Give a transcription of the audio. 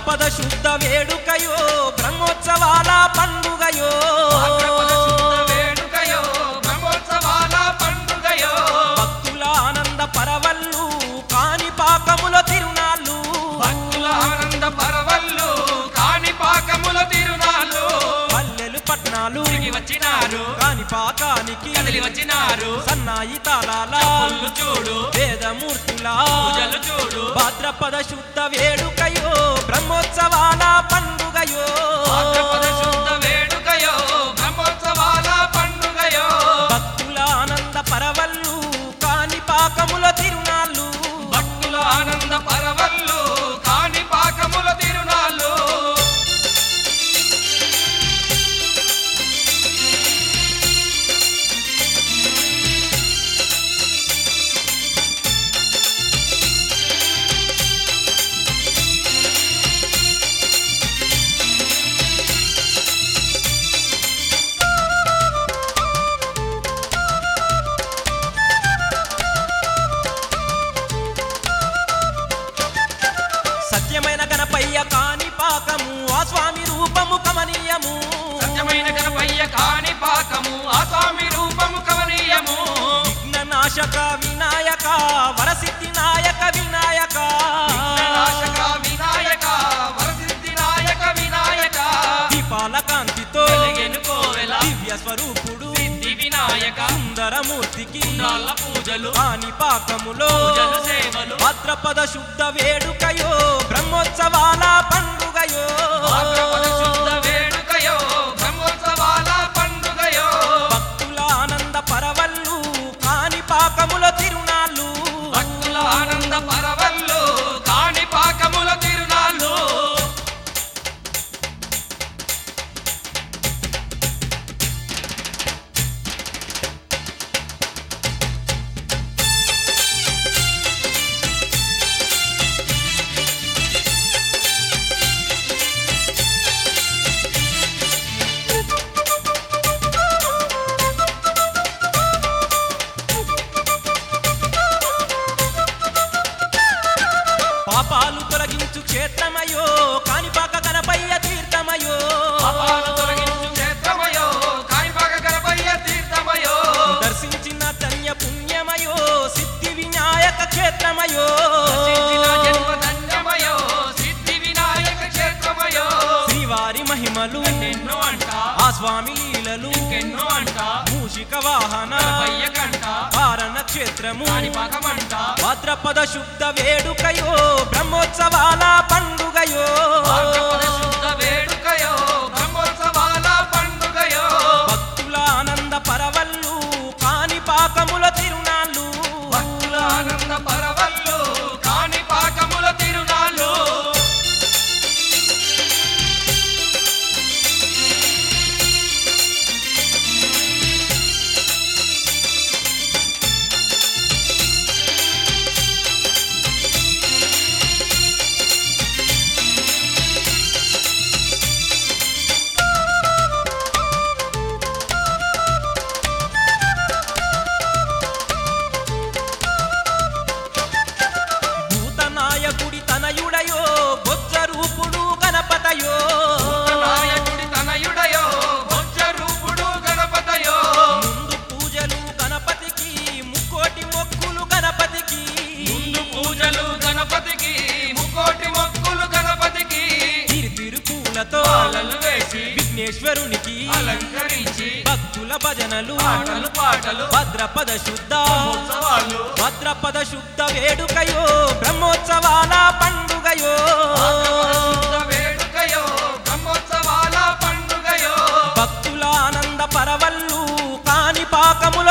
భాద్రపద శుద్ధ వేడుకయో బ్రహ్మోత్సవాల పండుగయో భాద్రపద శుద్ధ వేడుకయో బ్రహ్మోత్సవాల పండుగయో భక్తుల ఆనంద పరవళ్ళు కాణిపాకముల తిరునాళ్ళు భక్తుల ఆనంద పరవళ్ళు కాణిపాకముల తిరునాళ్ళు పల్లెలు పట్నాలు తిరిగి వచ్చినారు కాణిపాకానికి కదిలి వచ్చినారు సన్నాయి తాళాల ఒళ్ళు చూడు వేదమూర్తుల పూజలు చూడు భాద్రపద శుద్ధ వేడుకయో బ్రహ్మోత్సవాల పండుగయో భాద్రపద శుద్ధ వేడుకయో బ్రహ్మోత్సవాల పండుగయో భక్తుల ఆనంద పరవళ్ళు కాణిపాకముల తిరునాళ్ళు భక్తుల ఆనంద పరవళ్ళు కాణిపాకముల తిరునాళ్ళు సత్యమైన గణపయ్య కాణిపాకము ఆ స్వామి రూపము కమనీయము సత్యమైన గణపయ్య కాణిపాకము ఆ స్వామి రూపము కవనీయము విఘ్న నాశక వినాయక వరసిద్ధి నాయక వినాయక విఘ్ననాశక వినాయక వరసిద్ధి నాయక వినాయక దీపాల కాంతితో వెలిగెను కోవెల దివ్య స్వరూపుడు సిద్ధి వినాయక సుందరమూర్తికి రాళ్ళ పూజలు కాణిపాకములో పూజలు సేవలు భాద్రపద శుద్ధ వేడుకయో బ్రహ్మోత్సవాల పండుగయో భాద్రపద శుద్ధ వేడుకయో బ్రహ్మోత్సవాల పండుగయో భక్తుల ఆనంద పరవళ్ళు కాణిపాకముల తిరునాళ్ళు భక్తుల ఆనంద పరవళ్ళు కాణిపాకముల తిరునాళ్ళు పాపాలు తొలగించు క్షేత్రమయో కాణిపాక గణపయ్య తీర్థమయో పాపాలు తొలగించు క్షేత్రమయో కాణిపాక గణపయ్య తీర్థమయో దర్శించిన ధన్య పుణ్యమయో సిద్ధి వినాయక క్షేత్రమయో రచించిన జన్మ ధన్యమయో సిద్ధి వినాయక క్షేత్రమయో శ్రీవారి మహిమలు ఎన్నో అంట ఆ స్వామి లీలలు ఎన్నో అంట మూషిక వాహన గణపయ్య కంట కారణ క్షేత్రము కాణిపాకమంట భాద్రపద శుద్ధ వేడుకయో బ్రహ్మోత్సవాల పండుగయో భాద్రపద శుద్ధ వేడుకయో బ్రహ్మోత్సవాల పండుగయో భక్తుల ఆనంద పరవళ్ళు కాణిపాకముల తిరునాళ్ళు భక్తుల ఆనంద పరవళ్ళు కాణిపాకముల తిరునాళ్ళు భూతనాయకుడి తనయుడయో బొజ్జ రూపుడు గణపతయో నాయకుడి తనయుడయో బొజ్జ రూపుడు గణపతయో ముందు పూజలు గణపతికి ముక్కోటి మొక్కులు గణపతికి ముందు పూజలు గణపతికి ముకోటి మొక్కులు గణపతికి తిరుపూలతో పాలలు వేసి విఘ్నేశ్వరునికి అలంకరించి భక్తుల భజనలు పాటలు పాటలు భద్రపద శుద్ధ ఉత్సవాలు భద్రపద శుద్ధ వేడుకయో బ్రహ్మోత్సవాల పండుగయో భాద్రపద శుద్ధ వేడుకయో బ్రహ్మోత్సవాల పండుగయో భక్తుల ఆనంద పరవళ్ళు కాణిపాకముల